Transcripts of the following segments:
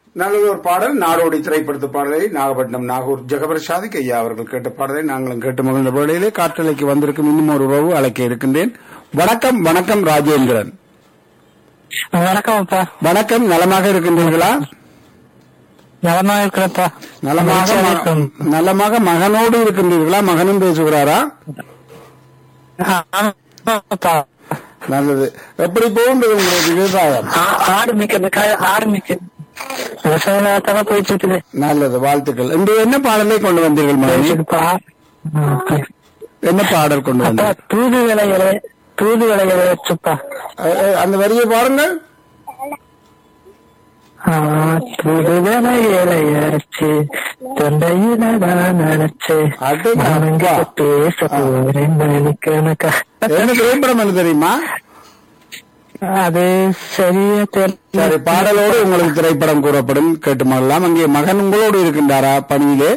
நல்லது ஒரு பாடல் நாடோடி திரைப்படத்து பாடலை நாகப்பட்டினம் நாகூர் ஜெகபிரசாதிக் ஐயா அவர்கள் கேட்ட பாடலை நாங்களும் கேட்டு மகிழ்ந்த வேளையிலே காற்றலைக்கு வந்திருக்கும் இன்னும் ஒரு உறவு அழைக்க இருக்கின்றேன் வணக்கம் வணக்கம் ராஜேந்திரன் வணக்கம் அப்பா வணக்கம் நலமாக இருக்கின்றீர்களா நலமா இருக்கிறப்பா நலமாக ம- நலமாக மகனோடு இருக்கின்றீர்களா மகனும் பேசுகிறாரா ஆமாப்பா நல்லது எப்படி போகின்றது உங்களுக்கு விவசாயம் ஆ- ஆடு மிக்கிறது ஆடு மிக்கிறது விவசாயத்தான போயிட்டு இருக்குது நல்லது வாழ்த்துக்கள் இன்று என்ன பாடலை கொண்டு வந்தீர்கள் மகனே போயிட்டுருப்பா. ஆ, என்ன பாடல் கொண்டு அப்பா வந்தீர்கள் தூது விலைகளை தூது விலைகளை வச்சுப்பா அஹ், அஹ், அந்த வரியை பாருங்கள் ஆ, தூது விலைகளை அரைச்சு தொண்டையில நான் நினைச்சு அடே நானுங்க அப்பா. பேச போறேன் நினைக்கணக்கா என்ன திரைப்படம் என்ன தெரியுமா அது சரியா சரி தெரியல பாடலோடு உங்களுக்கு திரைப்படம் கூறப்படும் கேட்டு மகிழலாம் அங்கே மகன் உங்களோடு இருக்கின்றாரா பணியிலே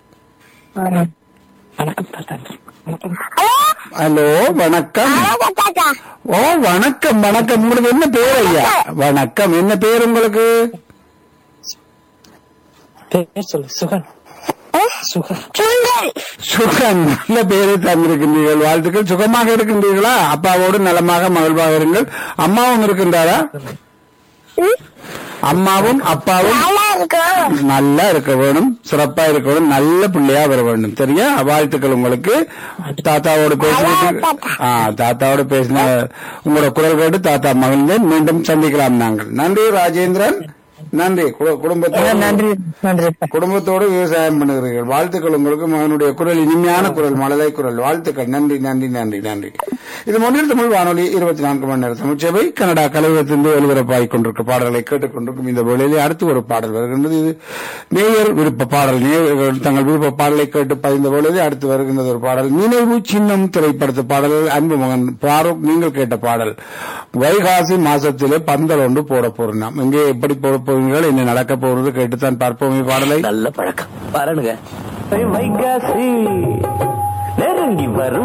வணக்கம் தாத்தா வணக்கம் ஹலோ வணக்கம் ஓ வணக்கம் வணக்கம் உங்களுக்கு என்ன பேர் ஐயா வணக்கம் என்ன பேர் உங்களுக்கு பேர் சொல்லு சுகன் சுகன் சுகன் நல்ல பேரை தந்திருக்கின்றீர்கள் வாழ்த்துக்கள் சுகமாக இருக்கின்றீர்களா அப்பாவோடு நலமாக மகிழ்வாக இருங்கள் அம்மாவும் இருக்கின்றாரா அம்மாவும் அப்பாவும் நல்லா இருக்க வேணும் சிறப்பா இருக்க வேணும் நல்ல பிள்ளையா வர வேண்டும் சரியா வாழ்த்துக்கள் உங்களுக்கு தாத்தாவோட பேசினது ஆ தாத்தாவோட பேசின உங்களோட குரல் கேட்டு தாத்தா மகிழ்ந்தேன் மீண்டும் சந்திக்கலாம் நாங்கள் நன்றி ராஜேந்திரன் நன்றி கு- குடும்பத்தோடு நன்றி நன்றி குடும்பத்தோடு விவசாயம் பண்ணுகிறீர்கள் வாழ்த்துக்கள் உங்களுக்கு மகனுடைய குரல் இனிமையான குரல் மழலை குரல் வாழ்த்துக்கள் நன்றி நன்றி நன்றி நன்றி இது முன்னில் தமிழ் வானொலி இருபத்தி நான்கு மணி நேர தமிழ்ச்சபை கனடா கலைவரத்திலிருந்து ஒலிபரப்பாகிக் கொண்டிருக்க பாடல்களை கேட்டுக்கொண்டிருக்கும் இந்த வேளையிலே அடுத்து ஒரு பாடல் வருகின்றது இது நேயர் விருப்ப பாடல் நேயர்கள் தங்கள் விருப்ப பாடலை கேட்டு பதிந்த வேளையிலே அடுத்து வருகின்றது ஒரு பாடல் நினைவு சின்னம் திரைப்படத்து பாடல் அன்பு மகன் பாரூக் நீங்கள் கேட்ட பாடல் வைகாசி மாசத்திலே பந்தல் ஒன்று போட போறோம் இங்கே எப்படி போட போவீர்கள் என்ன நடக்க போறது கேட்டுத்தான் பார்ப்போம் பாடலை நல்ல பழக்கம் வரணுங்க வைகாசி நெருங்கி வரும்